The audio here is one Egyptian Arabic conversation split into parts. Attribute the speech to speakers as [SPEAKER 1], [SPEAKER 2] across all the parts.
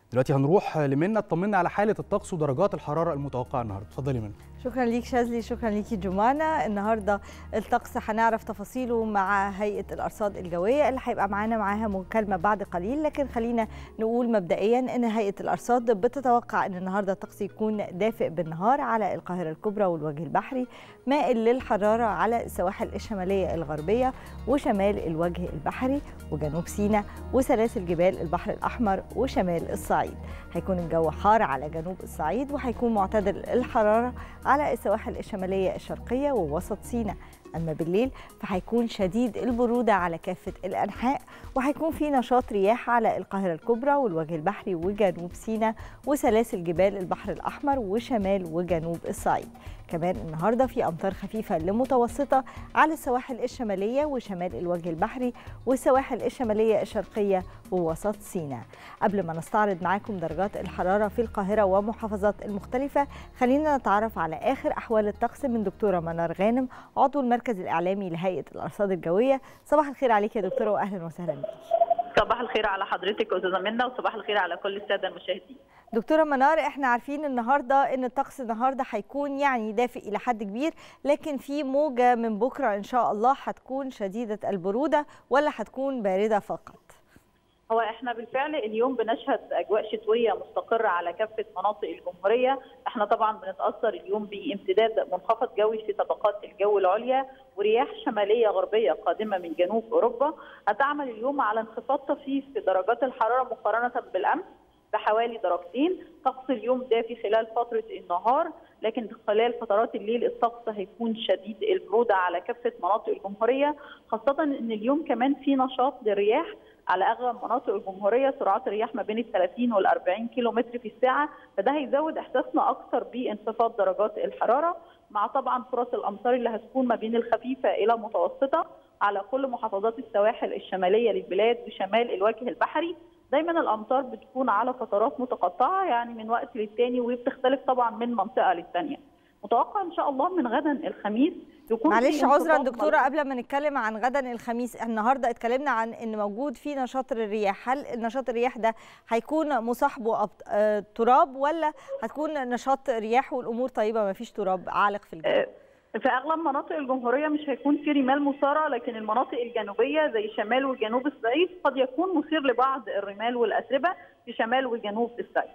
[SPEAKER 1] دلوقتي هنروح لمنى تطمنا على حاله الطقس ودرجات الحراره المتوقعه النهارده اتفضلي منى
[SPEAKER 2] شكرا ليك شاذلي شكرا ليكي جمانة النهارده الطقس هنعرف تفاصيله مع هيئه الارصاد الجويه اللي هيبقى معانا معاها مكالمه بعد قليل لكن خلينا نقول مبدئيا ان هيئه الارصاد بتتوقع ان النهارده الطقس يكون دافئ بالنهار على القاهره الكبرى والوجه البحري مائل للحراره على السواحل الشماليه الغربيه وشمال الوجه البحري وجنوب سيناء وسلاسل جبال البحر الاحمر وشمال الصعيد هيكون الجو حار على جنوب الصعيد وهيكون معتدل الحراره على السواحل الشمالية الشرقية ووسط سيناء أما بالليل فهيكون شديد البرودة على كافة الأنحاء وهيكون في نشاط رياح على القاهرة الكبرى والوجه البحري وجنوب سيناء وسلاسل جبال البحر الأحمر وشمال وجنوب الصعيد كمان النهارده في امطار خفيفه لمتوسطه على السواحل الشماليه وشمال الوجه البحري والسواحل الشماليه الشرقيه ووسط سيناء قبل ما نستعرض معاكم درجات الحراره في القاهره ومحافظات المختلفه خلينا نتعرف على اخر احوال الطقس من دكتوره منار غانم عضو المركز الاعلامي لهيئه الارصاد الجويه صباح الخير عليك يا دكتوره واهلا وسهلا بك
[SPEAKER 3] صباح الخير على حضرتك استاذه منى وصباح الخير على كل الساده المشاهدين
[SPEAKER 2] دكتوره منار احنا عارفين النهارده ان الطقس النهارده هيكون يعني دافئ الى حد كبير لكن في موجه من بكره ان شاء الله هتكون شديده البروده ولا هتكون بارده فقط
[SPEAKER 3] هو احنا بالفعل اليوم بنشهد اجواء شتويه مستقره على كافه مناطق الجمهوريه، احنا طبعا بنتاثر اليوم بامتداد منخفض جوي في طبقات الجو العليا ورياح شماليه غربيه قادمه من جنوب اوروبا، هتعمل اليوم على انخفاض طفيف في درجات الحراره مقارنه بالامس بحوالي درجتين، طقس اليوم دافي خلال فتره النهار، لكن خلال فترات الليل الطقس هيكون شديد البروده على كافه مناطق الجمهوريه، خاصه ان اليوم كمان في نشاط للرياح على اغلب مناطق الجمهوريه سرعات الرياح ما بين ال 30 وال 40 كيلو متر في الساعه فده هيزود احساسنا اكثر بانخفاض درجات الحراره مع طبعا فرص الامطار اللي هتكون ما بين الخفيفه الى متوسطه على كل محافظات السواحل الشماليه للبلاد وشمال الوجه البحري دايما الامطار بتكون على فترات متقطعه يعني من وقت للتاني وبتختلف طبعا من منطقه للثانيه متوقع ان شاء الله من غدا الخميس يكون
[SPEAKER 2] معلش عذرا دكتوره قبل ما نتكلم عن غدا الخميس النهارده اتكلمنا عن ان موجود في نشاط الرياح هل نشاط الرياح ده هيكون مصاحبه آه تراب ولا هتكون نشاط رياح والامور طيبه ما فيش تراب عالق في الجو
[SPEAKER 3] في اغلب مناطق الجمهوريه مش هيكون في رمال مثاره لكن المناطق الجنوبيه زي شمال وجنوب الصعيد قد يكون مثير لبعض الرمال والاتربه في شمال وجنوب الصعيد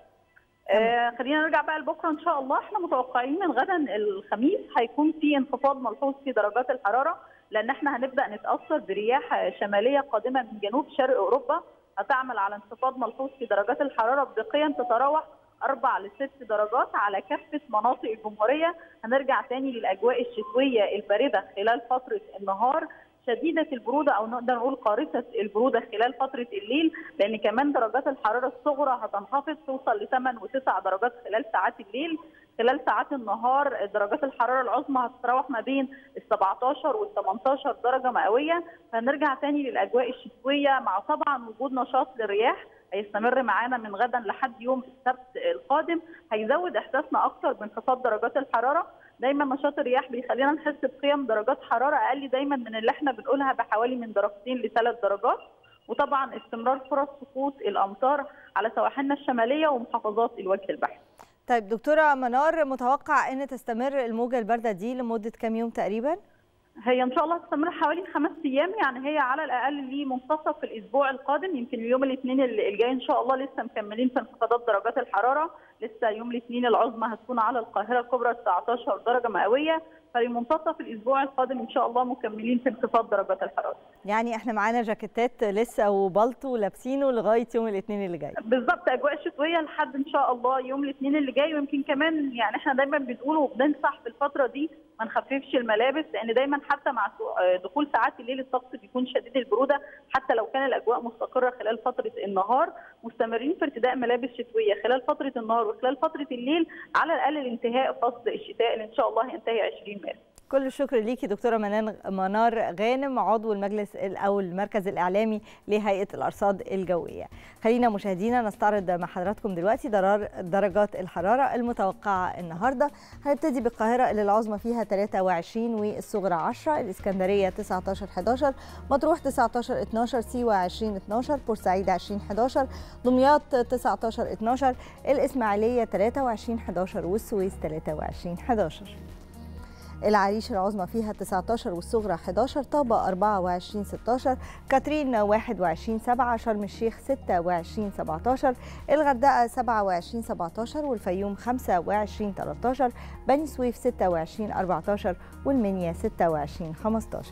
[SPEAKER 3] آه خلينا نرجع بقى لبكره ان شاء الله احنا متوقعين من غدا الخميس هيكون في انخفاض ملحوظ في درجات الحراره لان احنا هنبدا نتاثر برياح شماليه قادمه من جنوب شرق اوروبا هتعمل على انخفاض ملحوظ في درجات الحراره بقيم تتراوح أربع لست درجات على كافة مناطق الجمهورية هنرجع تاني للأجواء الشتوية الباردة خلال فترة النهار شديده البروده او نقدر نقول قارصه البروده خلال فتره الليل لان كمان درجات الحراره الصغرى هتنخفض توصل ل 8 و9 درجات خلال ساعات الليل خلال ساعات النهار درجات الحراره العظمى هتتراوح ما بين ال 17 وال 18 درجه مئويه فنرجع تاني للاجواء الشتويه مع طبعا وجود نشاط للرياح هيستمر معانا من غدا لحد يوم السبت القادم هيزود احساسنا اكثر بانخفاض درجات الحراره دايما نشاط الرياح بيخلينا نحس بقيم درجات حراره اقل دايما من اللي احنا بنقولها بحوالي من درجتين لثلاث درجات وطبعا استمرار فرص سقوط الامطار على سواحلنا الشماليه ومحافظات الوجه البحري.
[SPEAKER 2] طيب دكتوره منار متوقع ان تستمر الموجه البارده دي لمده كام يوم تقريبا؟
[SPEAKER 3] هي ان شاء الله تستمر حوالي خمس ايام يعني هي على الاقل لمنتصف الاسبوع القادم يمكن اليوم الاثنين الجاي ان شاء الله لسه مكملين في انخفاضات درجات الحراره لسه يوم الاثنين العظمى هتكون على القاهره الكبرى 19 درجه مئويه فلمنتصف الاسبوع القادم ان شاء الله مكملين في انخفاض درجات الحراره.
[SPEAKER 2] يعني احنا معانا جاكيتات لسه وبلطو لابسينه لغايه يوم الاثنين اللي جاي.
[SPEAKER 3] بالظبط اجواء شتويه لحد ان شاء الله يوم الاثنين اللي جاي ويمكن كمان يعني احنا دايما بنقول وبننصح في الفتره دي ما نخففش الملابس لان دايما حتى مع دخول ساعات الليل الطقس بيكون شديد البروده حتى لو كان الاجواء مستقره خلال فتره النهار مستمرين في ارتداء ملابس شتويه خلال فتره النهار وخلال فتره الليل على الاقل لانتهاء فصل الشتاء اللي ان شاء الله هينتهي 20 مارس.
[SPEAKER 2] كل الشكر ليكي دكتوره منان منار غانم عضو المجلس او المركز الاعلامي لهيئه الارصاد الجويه خلينا مشاهدينا نستعرض مع حضراتكم دلوقتي درجات الحراره المتوقعه النهارده هنبتدي بالقاهره اللي العظمى فيها 23 والصغرى 10 الاسكندريه 19 11 مطروح 19 12 سيوه 20 12 بورسعيد 20 11 دمياط 19 12 الاسماعيليه 23 11 والسويس 23 11 العريش العظمى فيها 19 والصغرى 11 طابة 24 16 كاترين 21 7 شرم الشيخ 26 17 الغردقة 27 17 والفيوم 25 13 بني سويف 26 14 والمنيا 26 15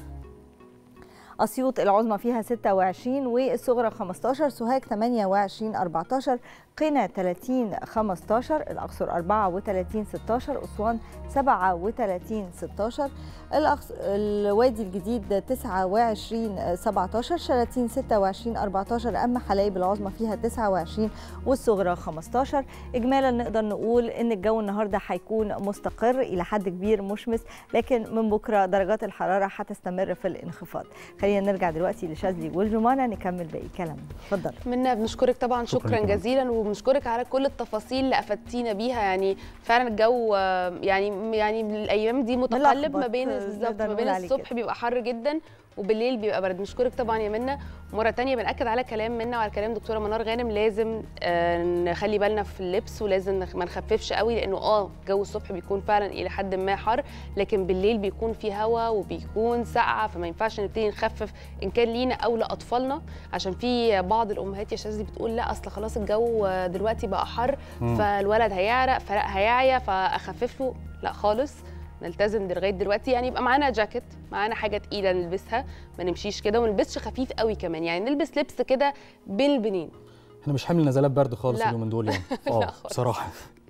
[SPEAKER 2] أسيوط العظمى فيها 26 والصغرى 15 سوهاج 28 14 قنا 30 15 الأقصر 34 16 أسوان 37 16 الأقص... الوادي الجديد 29 17 شلاتين 26 14 أما حلايب العظمى فيها 29 والصغرى 15 إجمالا نقدر نقول إن الجو النهاردة هيكون مستقر إلى حد كبير مشمس لكن من بكرة درجات الحرارة هتستمر في الانخفاض خلينا نرجع دلوقتي لشاذلي والجمانة نكمل باقي كلامنا اتفضل
[SPEAKER 4] منا بنشكرك طبعا شكرا, شكرا جزيلا وبنشكرك على كل التفاصيل اللي افدتينا بيها يعني فعلا الجو يعني يعني الايام دي متقلب ما بين بالظبط ما بين الصبح بيبقى حر جدا وبالليل بيبقى برد بنشكرك طبعا يا منى مره تانية بناكد على كلام منى وعلى كلام دكتوره منار غانم لازم آه نخلي بالنا في اللبس ولازم ما نخففش قوي لانه اه جو الصبح بيكون فعلا الى حد ما حر لكن بالليل بيكون في هواء وبيكون ساقعه فما ينفعش نبتدي نخفف ان كان لينا او لاطفالنا عشان في بعض الامهات يا شاذلي بتقول لا اصل خلاص الجو دلوقتي بقى حر فالولد هيعرق فلا هيعيا فاخفف له لا خالص نلتزم لغايه دلوقتي يعني يبقى معانا جاكيت معانا حاجه تقيله نلبسها ما نمشيش كده وما نلبسش خفيف قوي كمان يعني نلبس لبس كده بين البنين
[SPEAKER 1] احنا مش حامل نزلات برد خالص اليومين دول يعني اه بصراحه